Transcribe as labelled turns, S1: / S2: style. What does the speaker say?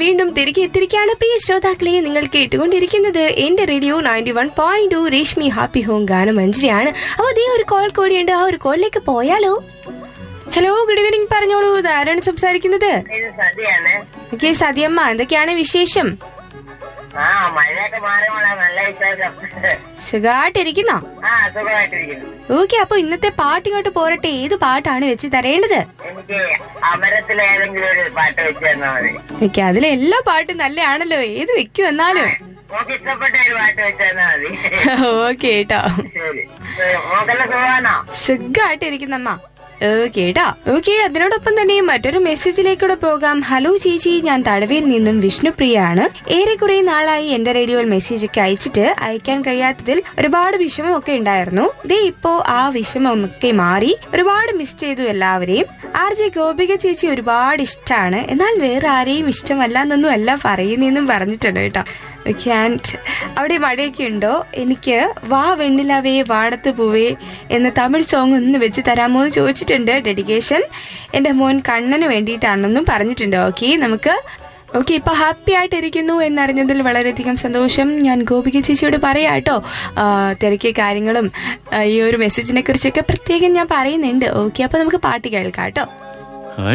S1: വീണ്ടും തിരികെ എത്തിരിക്കുകയാണ് പ്രിയ ശ്രോതാക്കളെ നിങ്ങൾ കേട്ടുകൊണ്ടിരിക്കുന്നത് എന്റെ radio ninety one point two Reshmi happy home ഗാനം മഞ്ജരിയാണ് അപ്പോൾ അതേ ഒരു കോൾ കൂടിയുണ്ട് ആ ഒരു കോളിലേക്ക് പോയാലോ ഹലോ ഗുഡ് ഈവനിങ് പറഞ്ഞോളൂ ഇത് ആരാണ് സംസാരിക്കുന്നത്
S2: ഇത് സദ്യയാണ്
S1: ഓക്കെ സതിയമ്മ എന്തൊക്കെയാണ് വിശേഷം
S2: ആ മഴയൊക്കെ മാറുമ്പോഴാ നല്ല വിശേഷം
S1: സുഖമായിട്ടിരിക്കുന്നോ
S2: ആ സുഖമായിട്ടിരിക്കുന്നു
S1: ഓക്കെ അപ്പൊ ഇന്നത്തെ പാട്ട് ഇങ്ങോട്ട് പോരട്ടെ ഏത് പാട്ടാണ് വെച്ച് തരേണ്ടത്
S2: എനിക്ക് അമരത്തിലെ ഏതെങ്കിലും ഒരു പാട്ട് വെച്ച് തന്നാൽ മതി
S1: ഓക്കെ അതിലെ എല്ലാ പാട്ടും നല്ലതാണല്ലോ ഏത് വെക്കും എന്നാലും
S2: മോക്ക് ഇഷ്ടപ്പെട്ട ഒരു പാട്ട് വെച്ച് തന്നാൽ മതി
S1: ഓക്കെ കേട്ടോ
S2: ശരി മോക്കെല്ലാം സുഖമാണോ
S1: സുഖമായിട്ടിരിക്കുന്നമ്മ ഓക്കെ ട്ടാ ഓക്കെ അതിനോടൊപ്പം തന്നെ മറ്റൊരു മെസ്സേജിലേക്കൂടെ പോകാം ഹലോ ചേച്ചി ഞാൻ തടവയിൽ നിന്നും വിഷ്ണുപ്രിയയാണ് ഏറെക്കുറെ നാളായി എന്റെ റേഡിയോയിൽ മെസ്സേജ് ഒക്കെ അയച്ചിട്ട് അയക്കാൻ കഴിയാത്തതിൽ ഒരുപാട് വിഷമമൊക്കെ ഉണ്ടായിരുന്നു ദേ ഇപ്പോ ആ വിഷമമൊക്കെ മാറി ഒരുപാട് മിസ് ചെയ്തു എല്ലാവരെയും ആർ ജെ ഗോപിക ചേച്ചി ഒരുപാട് ഇഷ്ടമാണ് എന്നാൽ വേറെ ആരെയും ഇഷ്ടമല്ല എന്നൊന്നും അല്ല പറയുന്നെന്നും പറഞ്ഞിട്ടുണ്ട് കേട്ടോ ഓക്കെ ആൻഡ് അവിടെ മഴയൊക്കെ ഉണ്ടോ എനിക്ക് വാ വെണ്ണിലവേ വാടത്ത് പൂവേ എന്ന തമിഴ് സോങ് ഒന്ന് വെച്ച് തരാമോ എന്ന് ചോദിച്ചിട്ടുണ്ട് ഡെഡിക്കേഷൻ എന്റെ മോൻ കണ്ണന് വേണ്ടിയിട്ടാണെന്നും പറഞ്ഞിട്ടുണ്ട് ഓക്കെ നമുക്ക് ഓക്കെ ഇപ്പൊ ഹാപ്പി ആയിട്ടിരിക്കുന്നു എന്നറിഞ്ഞതിൽ വളരെയധികം സന്തോഷം ഞാൻ ഗോപിക ചേച്ചിയോട് പറയാം കേട്ടോ ആ, തിരക്കിയ കാര്യങ്ങളും ആ, ഈ ഒരു മെസ്സേജിനെ കുറിച്ചൊക്കെ പ്രത്യേകം ഞാൻ പറയുന്നുണ്ട് ഓക്കെ അപ്പൊ നമുക്ക് പാട്ട് കേൾക്കാം കേട്ടോ